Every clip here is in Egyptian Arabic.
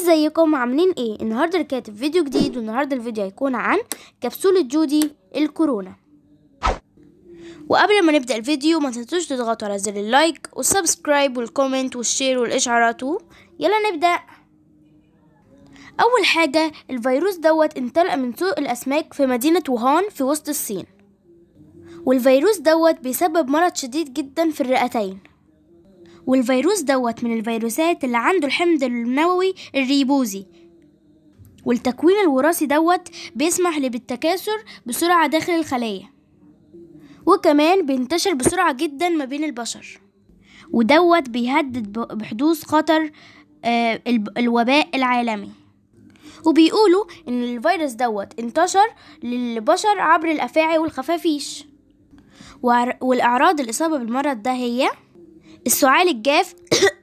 ازيكم عاملين ايه النهارده كاتب فيديو جديد والنهارده الفيديو هيكون عن كبسولة جودي الكورونا وقبل ما نبدأ الفيديو ما تنسوش تضغطوا على زر اللايك والسبسكرايب والكومنت والشير والاشعارات يلا نبدأ اول حاجة الفيروس دوت انطلق من سوق الاسماك في مدينة ووهان في وسط الصين والفيروس دوت بيسبب مرض شديد جدا في الرئتين والفيروس دوت من الفيروسات اللي عنده الحمض النووي الريبوزي والتكوين الوراثي دوت بيسمح لي بالتكاثر بسرعة داخل الخلايا وكمان بينتشر بسرعة جدا ما بين البشر ودوت بيهدد بحدوث خطر آه الوباء العالمي وبيقولوا ان الفيروس دوت انتشر للبشر عبر الافاعي والخفافيش والاعراض الاصابه بالمرض ده هي السعال الجاف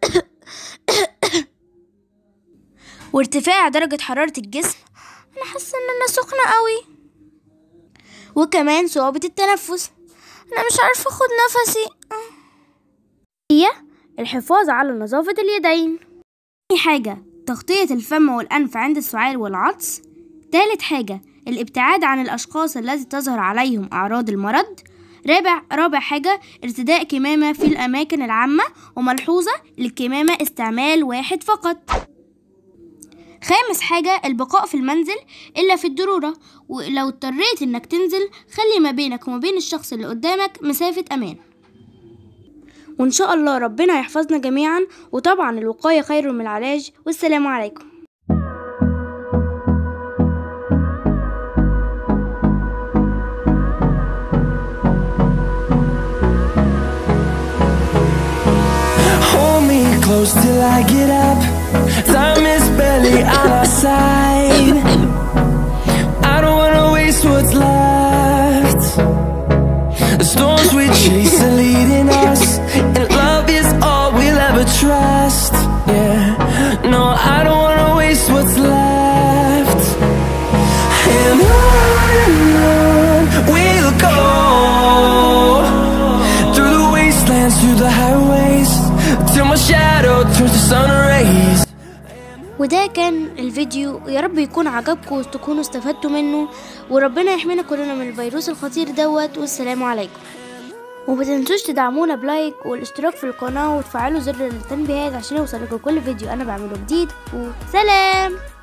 وارتفاع درجة حرارة الجسم أنا حاسة إن أنا سخنة قوي وكمان صعوبة التنفس أنا مش عارفة أخد نفسي هي الحفاظ على نظافة اليدين تاني حاجة تغطية الفم والأنف عند السعال والعطس تالت حاجة الابتعاد عن الأشخاص الذي تظهر عليهم أعراض المرض رابع رابع حاجة ارتداء كمامة في الأماكن العامة وملحوظة للكمامة استعمال واحد فقط خامس حاجة البقاء في المنزل إلا في الضرورة ولو اضطريت إنك تنزل خلي ما بينك وما بين الشخص اللي قدامك مسافة أمان وإن شاء الله ربنا يحفظنا جميعا وطبعا الوقاية خير من العلاج والسلام عليكم close till I get up Time is barely on our side I don't wanna waste what's left The storms we chase are leading us And love is all we'll ever trust Yeah, no, I don't wanna waste what's left And on and on we'll go Through the wastelands, through the highways Till my shadow turns to sun rays وده كان الفيديو يا رب يكون عجبكم وتكونوا استفدتوا منه وربنا يحمينا كلنا من الفيروس الخطير دوت والسلام عليكم وما تنسوش تدعمونا بلايك والاشتراك في القناة وتفعلوا زر التنبيهات عشان يوصلكوا كل فيديو انا بعمله جديد وسلام